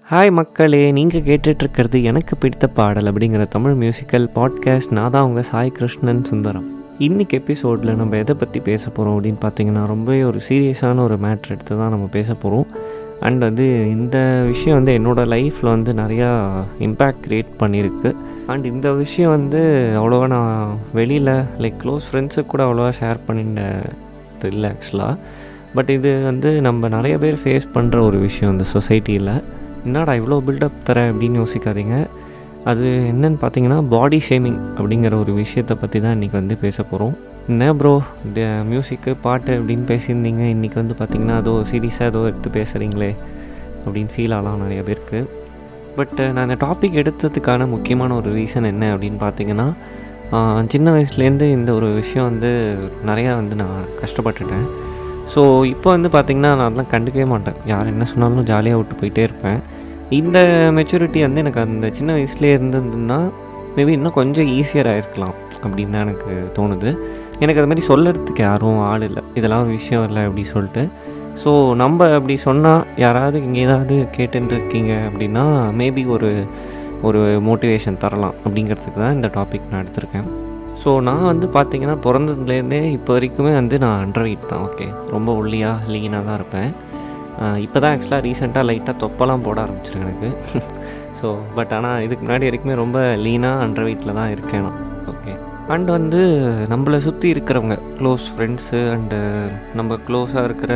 hi மக்களே நீங்கள் கேட்டுட்ருக்கிறது எனக்கு பிடித்த பாடல் அப்படிங்கிற தமிழ் மியூசிக்கல் பாட்காஸ்ட் நான் தான் உங்கள் சாய் கிருஷ்ணன் சுந்தரம் இன்றைக்கி எபிசோடில் நம்ம எதை பற்றி பேச போகிறோம் அப்படின்னு பார்த்தீங்கன்னா ரொம்பவே ஒரு சீரியஸான ஒரு மேட்ரு எடுத்து தான் நம்ம பேச போகிறோம் அண்ட் வந்து இந்த விஷயம் வந்து என்னோடய லைஃப்பில் வந்து நிறையா இம்பேக்ட் க்ரியேட் பண்ணியிருக்கு அண்ட் இந்த விஷயம் வந்து அவ்வளோவா நான் வெளியில் லைக் க்ளோஸ் ஃப்ரெண்ட்ஸுக்கு கூட அவ்வளோவா ஷேர் பண்ணிட்டு இல்லை ஆக்சுவலாக பட் இது வந்து நம்ம நிறைய பேர் ஃபேஸ் பண்ணுற ஒரு விஷயம் இந்த சொசைட்டியில் என்னடா இவ்வளோ பில்டப் தர அப்படின்னு யோசிக்காதீங்க அது என்னன்னு பார்த்தீங்கன்னா பாடி ஷேமிங் அப்படிங்கிற ஒரு விஷயத்தை பற்றி தான் இன்றைக்கி வந்து பேச போகிறோம் என்ன ப்ரோ இந்த மியூசிக்கு பாட்டு அப்படின்னு பேசியிருந்தீங்க இன்றைக்கி வந்து பார்த்திங்கன்னா அதோ சீரியஸாக ஏதோ எடுத்து பேசுகிறீங்களே அப்படின்னு ஃபீல் ஆகலாம் நிறைய பேருக்கு பட் நான் இந்த டாபிக் எடுத்ததுக்கான முக்கியமான ஒரு ரீசன் என்ன அப்படின்னு பார்த்தீங்கன்னா சின்ன வயசுலேருந்து இந்த ஒரு விஷயம் வந்து நிறையா வந்து நான் கஷ்டப்பட்டுட்டேன் ஸோ இப்போ வந்து பார்த்திங்கன்னா நான் அதெல்லாம் கண்டுக்கவே மாட்டேன் யார் என்ன சொன்னாலும் ஜாலியாக விட்டு போயிட்டே இருப்பேன் இந்த மெச்சூரிட்டி வந்து எனக்கு அந்த சின்ன வயசுலேயே இருந்ததுன்னா மேபி இன்னும் கொஞ்சம் ஈஸியராக இருக்கலாம் அப்படின்னு தான் எனக்கு தோணுது எனக்கு அது மாதிரி சொல்லுறதுக்கு யாரும் ஆள் இல்லை இதெல்லாம் ஒரு விஷயம் இல்லை அப்படி சொல்லிட்டு ஸோ நம்ம அப்படி சொன்னால் யாராவது இங்கே ஏதாவது கேட்டுருக்கீங்க அப்படின்னா மேபி ஒரு ஒரு மோட்டிவேஷன் தரலாம் அப்படிங்கிறதுக்கு தான் இந்த டாபிக் நான் எடுத்திருக்கேன் ஸோ நான் வந்து பார்த்திங்கன்னா பிறந்ததுலேருந்தே இப்போ வரைக்குமே வந்து நான் அண்டர் வெயிட் தான் ஓகே ரொம்ப ஒல்லியாக லீனாக தான் இருப்பேன் இப்போ தான் ஆக்சுவலாக ரீசெண்டாக லைட்டாக தொப்பெல்லாம் போட ஆரம்பிச்சிருக்கு எனக்கு ஸோ பட் ஆனால் இதுக்கு முன்னாடி வரைக்குமே ரொம்ப லீனாக அண்டர் வெயிட்டில் தான் இருக்கேன் நான் ஓகே அண்ட் வந்து நம்மளை சுற்றி இருக்கிறவங்க க்ளோஸ் ஃப்ரெண்ட்ஸு அண்டு நம்ம க்ளோஸாக இருக்கிற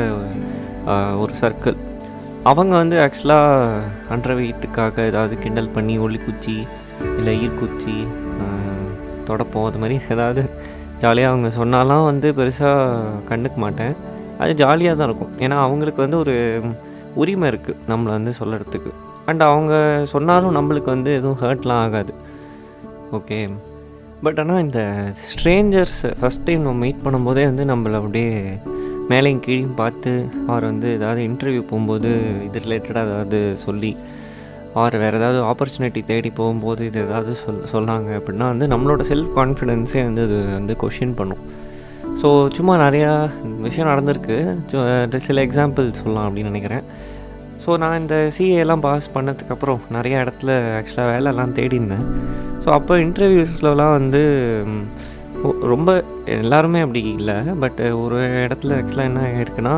ஒரு சர்க்கிள் அவங்க வந்து ஆக்சுவலாக அண்டர் வெயிட்டுக்காக ஏதாவது கிண்டல் பண்ணி ஒளிக்குச்சி இல்லை ஈர்க்குச்சி தொடப்போம் அது மாதிரி ஏதாவது ஜாலியாக அவங்க சொன்னாலாம் வந்து பெருசாக கண்டுக்க மாட்டேன் அது ஜாலியாக தான் இருக்கும் ஏன்னா அவங்களுக்கு வந்து ஒரு உரிமை இருக்குது நம்மளை வந்து சொல்கிறதுக்கு அண்ட் அவங்க சொன்னாலும் நம்மளுக்கு வந்து எதுவும் ஹர்ட்லாம் ஆகாது ஓகே பட் ஆனால் இந்த ஸ்ட்ரேஞ்சர்ஸ் ஃபஸ்ட் டைம் நம்ம மீட் பண்ணும்போதே வந்து நம்மளை அப்படியே மேலேயும் கீழையும் பார்த்து அவர் வந்து ஏதாவது இன்டர்வியூ போகும்போது இது ரிலேட்டடாக ஏதாவது சொல்லி ஆர் வேறு ஏதாவது ஆப்பர்ச்சுனிட்டி தேடி போகும்போது இது ஏதாவது சொல் சொன்னாங்க அப்படின்னா வந்து நம்மளோட செல்ஃப் கான்ஃபிடென்ஸே வந்து அது வந்து கொஷின் பண்ணும் ஸோ சும்மா நிறையா விஷயம் நடந்திருக்கு சில எக்ஸாம்பிள் சொல்லலாம் அப்படின்னு நினைக்கிறேன் ஸோ நான் இந்த சிஏலாம் பாஸ் பண்ணதுக்கப்புறம் நிறைய இடத்துல ஆக்சுவலாக வேலைலாம் தேடி இருந்தேன் ஸோ அப்போ இன்டர்வியூஸ்லலாம் வந்து ரொம்ப எல்லாருமே அப்படி இல்லை பட் ஒரு இடத்துல ஆக்சுவலாக என்ன ஆகிருக்குன்னா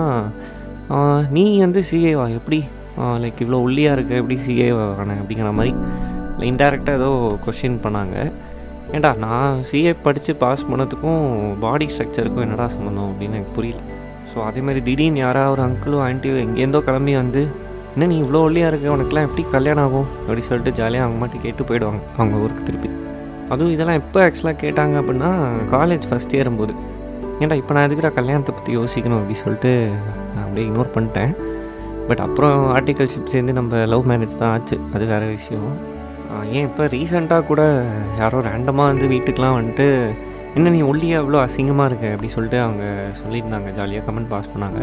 நீ வந்து சிஏவா எப்படி லைக் இவ்வளோ ஒல்லியாக இருக்குது எப்படி சிஏ ஆனேன் அப்படிங்கிற மாதிரி இன்டெரக்டாக ஏதோ கொஷின் பண்ணாங்க ஏண்டா நான் சிஏ படித்து பாஸ் பண்ணதுக்கும் பாடி ஸ்ட்ரக்சருக்கும் என்னடா சம்மந்தம் அப்படின்னு எனக்கு புரியல ஸோ அதேமாதிரி திடீர்னு யாராவது ஒரு அங்கிளோ ஆண்டியோ எங்கேருந்தோ கிளம்பி வந்து என்ன நீ இவ்வளோ ஒல்லியாக இருக்க உனக்குலாம் எப்படி கல்யாணம் ஆகும் அப்படி சொல்லிட்டு ஜாலியாக அவங்க மாட்டி கேட்டு போயிடுவாங்க அவங்க ஊருக்கு திருப்பி அதுவும் இதெல்லாம் எப்போ ஆக்சுவலாக கேட்டாங்க அப்படின்னா காலேஜ் ஃபஸ்ட் இயரும் போது ஏன்டா இப்போ நான் எதுக்குற கல்யாணத்தை பற்றி யோசிக்கணும் அப்படி சொல்லிட்டு நான் அப்படியே இக்னோர் பண்ணிட்டேன் பட் அப்புறம் ஆர்டிகல்ஷிப் சேர்ந்து நம்ம லவ் மேரேஜ் தான் ஆச்சு அது வேறு விஷயம் ஏன் இப்போ ரீசெண்டாக கூட யாரோ ரேண்டமாக வந்து வீட்டுக்கெலாம் வந்துட்டு என்ன நீ ஒல்லியாக இவ்வளோ அசிங்கமாக இருக்க அப்படி சொல்லிட்டு அவங்க சொல்லியிருந்தாங்க ஜாலியாக கமெண்ட் பாஸ் பண்ணாங்க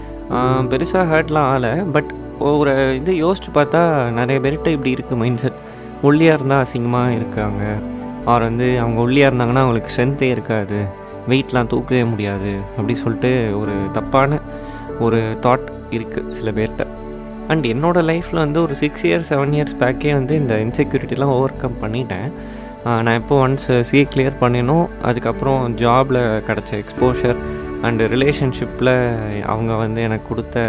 பெருசாக ஹர்ட்லாம் ஆகலை பட் ஒரு இது யோசிச்சு பார்த்தா நிறைய பேர்கிட்ட இப்படி இருக்குது மைண்ட் செட் ஒல்லியாக இருந்தால் அசிங்கமாக இருக்காங்க அவர் வந்து அவங்க ஒல்லியாக இருந்தாங்கன்னா அவங்களுக்கு ஸ்ட்ரென்த்தே இருக்காது வெயிட்லாம் தூக்கவே முடியாது அப்படி சொல்லிட்டு ஒரு தப்பான ஒரு தாட் இருக்குது சில பேர்கிட்ட அண்ட் என்னோடய லைஃப்பில் வந்து ஒரு சிக்ஸ் இயர்ஸ் செவன் இயர்ஸ் பேக்கே வந்து இந்த இன்செக்யூரிட்டிலாம் ஓவர் கம் பண்ணிட்டேன் நான் இப்போ ஒன்ஸ் சிஏ கிளியர் பண்ணினோம் அதுக்கப்புறம் ஜாபில் கிடச்ச எக்ஸ்போஷர் அண்டு ரிலேஷன்ஷிப்பில் அவங்க வந்து எனக்கு கொடுத்த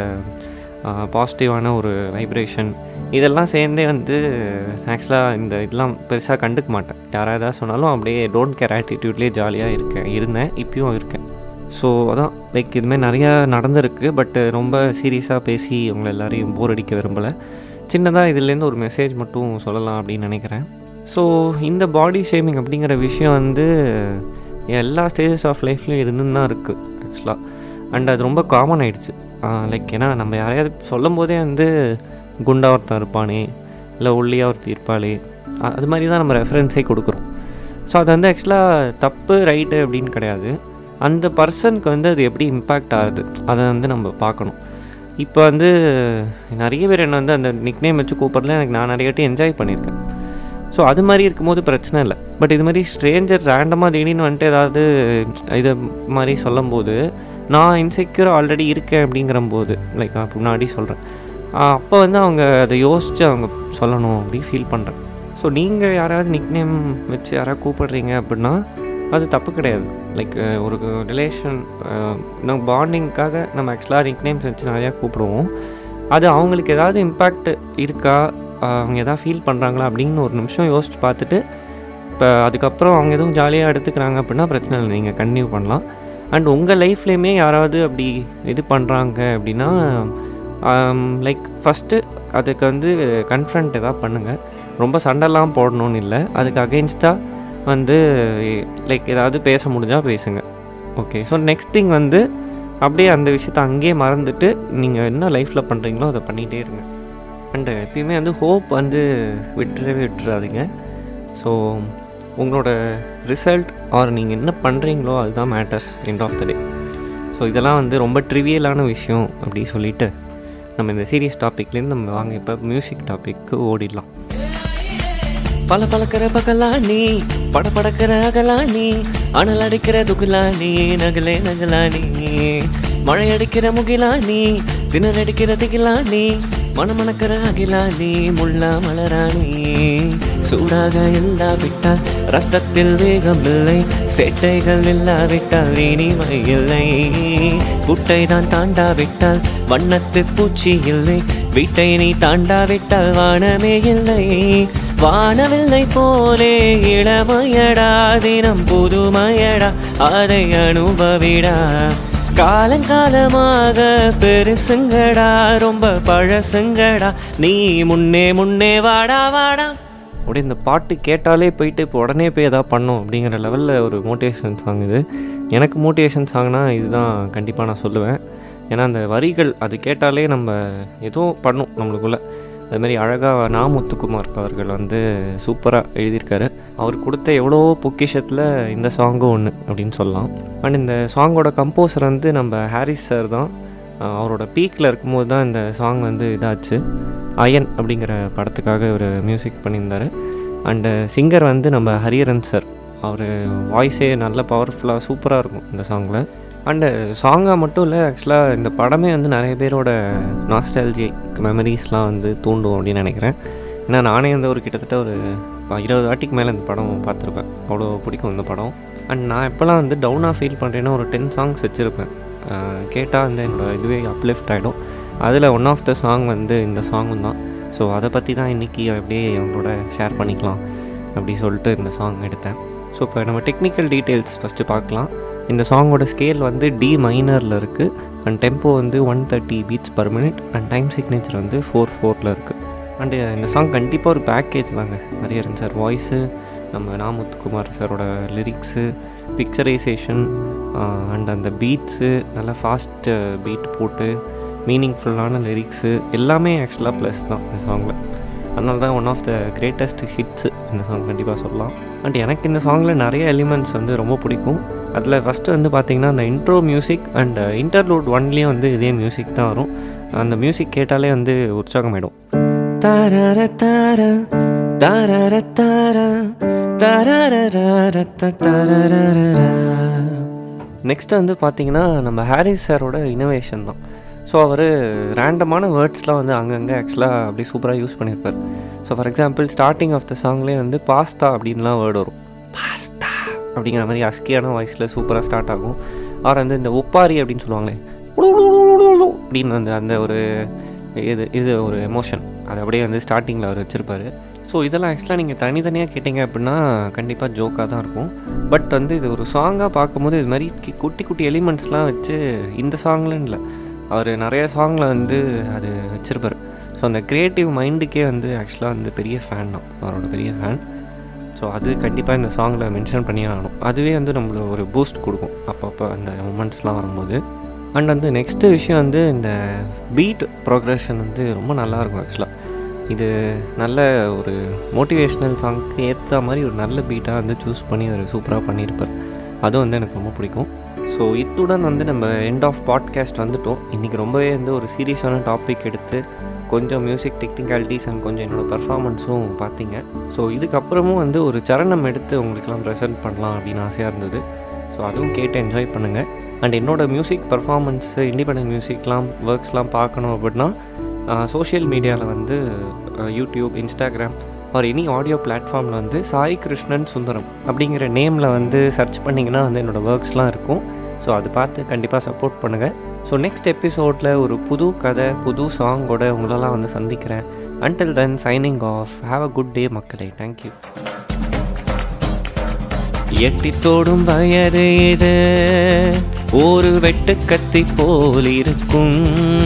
பாசிட்டிவான ஒரு வைப்ரேஷன் இதெல்லாம் சேர்ந்தே வந்து ஆக்சுவலாக இந்த இதெல்லாம் பெருசாக கண்டுக்க மாட்டேன் யாராவது ஏதாவது சொன்னாலும் அப்படியே டோன்ட் கேர் ஆட்டிடியூட்லேயே ஜாலியாக இருக்கேன் இருந்தேன் இப்பயும் இருக்கேன் ஸோ அதான் லைக் இதுமாதிரி நிறையா நடந்திருக்கு பட்டு ரொம்ப சீரியஸாக பேசி உங்களை எல்லோரையும் போர் அடிக்க விரும்பலை சின்னதாக இதுலேருந்து ஒரு மெசேஜ் மட்டும் சொல்லலாம் அப்படின்னு நினைக்கிறேன் ஸோ இந்த பாடி ஷேமிங் அப்படிங்கிற விஷயம் வந்து எல்லா ஸ்டேஜஸ் ஆஃப் லைஃப்லையும் இருந்துன்னு தான் இருக்குது ஆக்சுவலாக அண்ட் அது ரொம்ப காமன் ஆகிடுச்சு லைக் ஏன்னா நம்ம யாரையாவது சொல்லும் போதே வந்து குண்டா ஒருத்தன் இருப்பானே இல்லை ஒல்லியாக ஒருத்தர் இருப்பாளே அது மாதிரி தான் நம்ம ரெஃபரன்ஸே கொடுக்குறோம் ஸோ அது வந்து ஆக்சுவலாக தப்பு ரைட்டு அப்படின்னு கிடையாது அந்த பர்சனுக்கு வந்து அது எப்படி இம்பேக்ட் ஆகுது அதை வந்து நம்ம பார்க்கணும் இப்போ வந்து நிறைய பேர் என்ன வந்து அந்த நிக்னேம் வச்சு கூப்பிட்றதுல எனக்கு நான் நிறைய வாட்டி என்ஜாய் பண்ணியிருக்கேன் ஸோ அது மாதிரி இருக்கும்போது பிரச்சனை இல்லை பட் இது மாதிரி ஸ்ட்ரேஞ்சர் ரேண்டமாக திடீர்னு வந்துட்டு ஏதாவது இது மாதிரி சொல்லும்போது நான் இன்செக்யூராக ஆல்ரெடி இருக்கேன் அப்படிங்கிற போது லைக் நான் முன்னாடி சொல்கிறேன் அப்போ வந்து அவங்க அதை யோசித்து அவங்க சொல்லணும் அப்படி ஃபீல் பண்ணுறேன் ஸோ நீங்கள் யாராவது நிக்நேம் வச்சு யாராவது கூப்பிடுறீங்க அப்படின்னா அது தப்பு கிடையாது லைக் ஒரு ரிலேஷன் நம்ம பாண்டிங்க்காக நம்ம ஆக்சுவலாக நிக்நேம்ஸ் வச்சு நிறையா கூப்பிடுவோம் அது அவங்களுக்கு ஏதாவது இம்பேக்ட் இருக்கா அவங்க எதாவது ஃபீல் பண்ணுறாங்களா அப்படின்னு ஒரு நிமிஷம் யோசிச்சு பார்த்துட்டு இப்போ அதுக்கப்புறம் அவங்க எதுவும் ஜாலியாக எடுத்துக்கிறாங்க அப்படின்னா பிரச்சனை இல்லை நீங்கள் கன்டினியூ பண்ணலாம் அண்ட் உங்கள் லைஃப்லேயுமே யாராவது அப்படி இது பண்ணுறாங்க அப்படின்னா லைக் ஃபஸ்ட்டு அதுக்கு வந்து கன்ஃபரண்ட் எதாவது பண்ணுங்கள் ரொம்ப சண்டைலாம் போடணும்னு இல்லை அதுக்கு அகெயின்ஸ்டாக வந்து லைக் ஏதாவது பேச முடிஞ்சால் பேசுங்க ஓகே ஸோ நெக்ஸ்ட் திங் வந்து அப்படியே அந்த விஷயத்தை அங்கேயே மறந்துட்டு நீங்கள் என்ன லைஃப்பில் பண்ணுறீங்களோ அதை பண்ணிகிட்டே இருங்க அண்டு எப்பயுமே வந்து ஹோப் வந்து விட்டுறவே விட்டுறாதீங்க ஸோ உங்களோட ரிசல்ட் ஆர் நீங்கள் என்ன பண்ணுறீங்களோ அதுதான் matters end of the day so இதெல்லாம் வந்து ரொம்ப ட்ரிவியலான விஷயம் அப்படி சொல்லிவிட்டு நம்ம இந்த சீரியஸ் டாப்பிக்லேருந்து நம்ம வாங்க இப்போ மியூசிக் டாப்பிக்கு ஓடிடலாம் பல பழக்கிற பகலானி பட படக்கிற அகலானி அனல் அடிக்கிற துகுலானி நகலே நகலானி மழை அடிக்கிற முகிலானி திணற அடிக்கிற திகிலானி மணமணக்கிற அகிலானி முள்ளா மலராணி சூடாக இல்லாவிட்டால் ரத்தத்தில் வேகம் இல்லை சேட்டைகள் இல்லாவிட்டால் இனிமை இல்லை குட்டை தான் தாண்டாவிட்டால் வண்ணத்து பூச்சி இல்லை வீட்டை நீ தாண்டாவிட்டால் வானமே இல்லை வானவில்லை போலே இளமையடா தினம் புதுமையடா அதை அனுபவிடா காலங்காலமாக பெருசுங்கடா ரொம்ப பழசுங்கடா நீ முன்னே முன்னே வாடா வாடா அப்படியே இந்த பாட்டு கேட்டாலே போயிட்டு இப்போ உடனே போய் எதாவது பண்ணோம் அப்படிங்கிற லெவலில் ஒரு மோட்டிவேஷன் சாங் இது எனக்கு மோட்டிவேஷன் சாங்னா இதுதான் கண்டிப்பாக நான் சொல்லுவேன் ஏன்னா அந்த வரிகள் அது கேட்டாலே நம்ம ஏதோ பண்ணும் நம்மளுக்குள்ளே அதுமாரி அழகாக நா முத்துக்குமார் அவர்கள் வந்து சூப்பராக எழுதியிருக்காரு அவர் கொடுத்த எவ்வளோ பொக்கிஷத்தில் இந்த சாங்கும் ஒன்று அப்படின்னு சொல்லலாம் அண்ட் இந்த சாங்கோட கம்போசர் வந்து நம்ம ஹாரிஸ் சார் தான் அவரோட பீக்கில் இருக்கும்போது தான் இந்த சாங் வந்து இதாச்சு அயன் அப்படிங்கிற படத்துக்காக ஒரு மியூசிக் பண்ணியிருந்தார் அண்டு சிங்கர் வந்து நம்ம ஹரியரன் சார் அவர் வாய்ஸே நல்ல பவர்ஃபுல்லாக சூப்பராக இருக்கும் இந்த சாங்கில் அண்டு சாங்காக மட்டும் இல்லை ஆக்சுவலாக இந்த படமே வந்து நிறைய பேரோட நாஸ்டாலஜி மெமரிஸ்லாம் வந்து தூண்டும் அப்படின்னு நினைக்கிறேன் ஏன்னா நானே வந்து ஒரு கிட்டத்தட்ட ஒரு இருபது வாட்டிக்கு மேலே இந்த படம் பார்த்துருப்பேன் அவ்வளோ பிடிக்கும் இந்த படம் அண்ட் நான் எப்போல்லாம் வந்து டவுனாக ஃபீல் பண்ணுறேன்னா ஒரு டென் சாங்ஸ் வச்சுருப்பேன் கேட்டால் வந்து என்னோடய இதுவே அப்லிஃப்ட் ஆகிடும் அதில் ஒன் ஆஃப் த சாங் வந்து இந்த சாங்கும் தான் ஸோ அதை பற்றி தான் இன்றைக்கி அப்படியே அவங்களோட ஷேர் பண்ணிக்கலாம் அப்படி சொல்லிட்டு இந்த சாங் எடுத்தேன் ஸோ இப்போ நம்ம டெக்னிக்கல் டீட்டெயில்ஸ் ஃபஸ்ட்டு பார்க்கலாம் இந்த சாங்கோட ஸ்கேல் வந்து டி மைனரில் இருக்குது அண்ட் டெம்போ வந்து one thirty beats per minute and time signature வந்து ஃபோர் ஃபோரில் இருக்குது அண்டு இந்த சாங் கண்டிப்பாக ஒரு பேக்கேஜ் தாங்க ஹரியரன் சார் வாய்ஸு நம்ம நாமுத்துக்குமார் சாரோட லிரிக்ஸு பிக்சரைசேஷன் அண்ட் அந்த பீட்ஸு நல்லா ஃபாஸ்ட்டு பீட் போட்டு மீனிங்ஃபுல்லான லிரிக்ஸு எல்லாமே ஆக்சுவலாக ப்ளஸ் தான் இந்த சாங்கில் அதனால தான் one of the greatest hits இந்த சாங் கண்டிப்பாக சொல்லலாம் அண்ட் எனக்கு இந்த சாங்கில் நிறைய எலிமெண்ட்ஸ் வந்து ரொம்ப பிடிக்கும் அதில் ஃபஸ்ட்டு வந்து பார்த்திங்கன்னா அந்த இன்ட்ரோ மியூசிக் அண்ட் இன்டர்லூட் ஒன்லேயும் வந்து இதே மியூசிக் தான் வரும் அந்த மியூசிக் கேட்டாலே வந்து உற்சாகமாயிடும் தாரர தார தாரர தார நெக்ஸ்ட் வந்து பார்த்திங்கன்னா நம்ம ஹாரிஸ் சாரோட இனோவேஷன் தான் ஸோ அவர் ரேண்டமான வேர்ட்ஸ்லாம் வந்து அங்கங்கே ஆக்சுவலாக அப்படி சூப்பராக யூஸ் பண்ணியிருப்பார் so for example starting of the சாங்லேயே வந்து பாஸ்தா அப்படின்லாம் வேர்டு வரும் பாஸ்தா அப்படிங்கிற மாதிரி அஸ்கியான வாய்ஸில் சூப்பராக ஸ்டார்ட் ஆகும் அவர் வந்து இந்த ஒப்பாரி அப்படின்னு சொல்லுவாங்களே அப்படின்னு அந்த அந்த ஒரு இது இது ஒரு எமோஷன் அது அப்படியே வந்து ஸ்டார்டிங்கில் அவர் வச்சுருப்பார் ஸோ இதெல்லாம் ஆக்சுவலாக நீங்கள் தனித்தனியாக கேட்டிங்க அப்படின்னா கண்டிப்பாக ஜோக்காக தான் இருக்கும் பட் வந்து இது ஒரு சாங்காக பார்க்கும்போது இது மாதிரி குட்டி குட்டி எலிமெண்ட்ஸ்லாம் வச்சு இந்த சாங்லன்னு இல்லை அவர் நிறைய சாங்கில் வந்து அது வச்சுருப்பார் ஸோ அந்த க்ரியேட்டிவ் மைண்டுக்கே வந்து ஆக்சுவலாக வந்து பெரிய ஃபேன் தான் அவரோட பெரிய ஃபேன் ஸோ அது கண்டிப்பாக இந்த சாங்கில் மென்ஷன் பண்ணியே ஆகணும் அதுவே வந்து நம்மளுக்கு ஒரு பூஸ்ட் கொடுக்கும் அப்பப்போ அந்த மூமெண்ட்ஸ்லாம் வரும்போது அண்ட் வந்து நெக்ஸ்ட்டு விஷயம் வந்து இந்த பீட் ப்ரோக்ரஷன் வந்து ரொம்ப நல்லாயிருக்கும் ஆக்சுவலாக இது நல்ல ஒரு மோட்டிவேஷ்னல் சாங்க்கு ஏற்ற மாதிரி ஒரு நல்ல பீட்டாக வந்து சூஸ் பண்ணி ஒரு சூப்பராக பண்ணியிருப்பார் அதுவும் வந்து எனக்கு ரொம்ப பிடிக்கும் ஸோ இத்துடன் வந்து நம்ம எண்ட் ஆஃப் பாட்காஸ்ட் வந்துட்டோம் இன்றைக்கி ரொம்பவே வந்து ஒரு சீரியஸான டாபிக் எடுத்து கொஞ்சம் மியூசிக் டெக்னிக்காலிட்டிஸ் அண்ட் கொஞ்சம் என்னோடய பர்ஃபார்மன்ஸும் பார்த்தீங்க ஸோ இதுக்கப்புறமும் வந்து ஒரு சரணம் எடுத்து உங்களுக்கெல்லாம் ப்ரெசென்ட் பண்ணலாம் அப்படின்னு ஆசையாக இருந்தது ஸோ அதுவும் கேட்டு என்ஜாய் பண்ணுங்கள் அண்ட் என்னோடய மியூசிக் பர்ஃபார்மன்ஸு இண்டிபெண்ட் மியூசிக்லாம் ஒர்க்ஸ்லாம் பார்க்கணும் அப்படின்னா சோஷியல் மீடியாவில் வந்து YouTube Instagram or any audio பிளாட்ஃபார்மில் வந்து சாய் கிருஷ்ணன் சுந்தரம் அப்படிங்கிற நேமில் வந்து சர்ச் பண்ணிங்கன்னா வந்து என்னோடய ஒர்க்ஸ்லாம் இருக்கும் ஸோ அது பார்த்து கண்டிப்பாக சப்போர்ட் பண்ணுங்கள் ஸோ நெக்ஸ்ட் எபிசோடில் ஒரு புது கதை புது சாங்கோட உங்களெல்லாம் வந்து சந்திக்கிறேன் until then signing off have a good day மக்களே தேங்க்யூ எட்டித்தோடும் வயது இது ஒரு வெட்டுக்கத்தி போல் இருக்கும்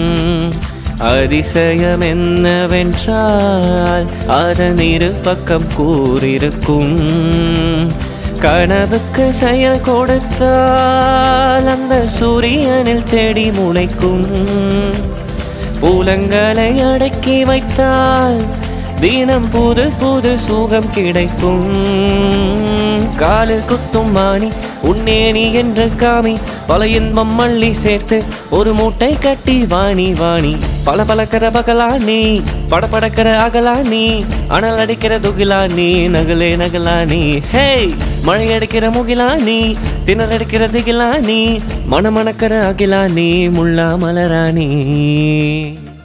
அதிசயம் என்னவென்றால் அதன் இரு பக்கம் கூறிருக்கும் கனவுக்கு செயல் கொடுத்தால் அந்த சூரியனில் செடி முளைக்கும் பூலங்களை அடக்கி வைத்தால் தினம் புது புது சுகம் கிடைக்கும் காலில் குத்தும் மாணி உன்னேணி என்ற காமி பல இன்பம் மள்ளி சேர்த்து ஒரு மூட்டை கட்டி வாணி வாணி பல பழக்கிற பகலா நீ படபடக்கிற அகலா நீ அனல் அடிக்கிற துகிலா நீ நகலே நகலா நீ ஹே மழை அடிக்கிற முகிலா நீ திணற அடிக்கிற திகிலா நீ மணமணக்கிற அகிலா நீ முள்ளா மலரா நீ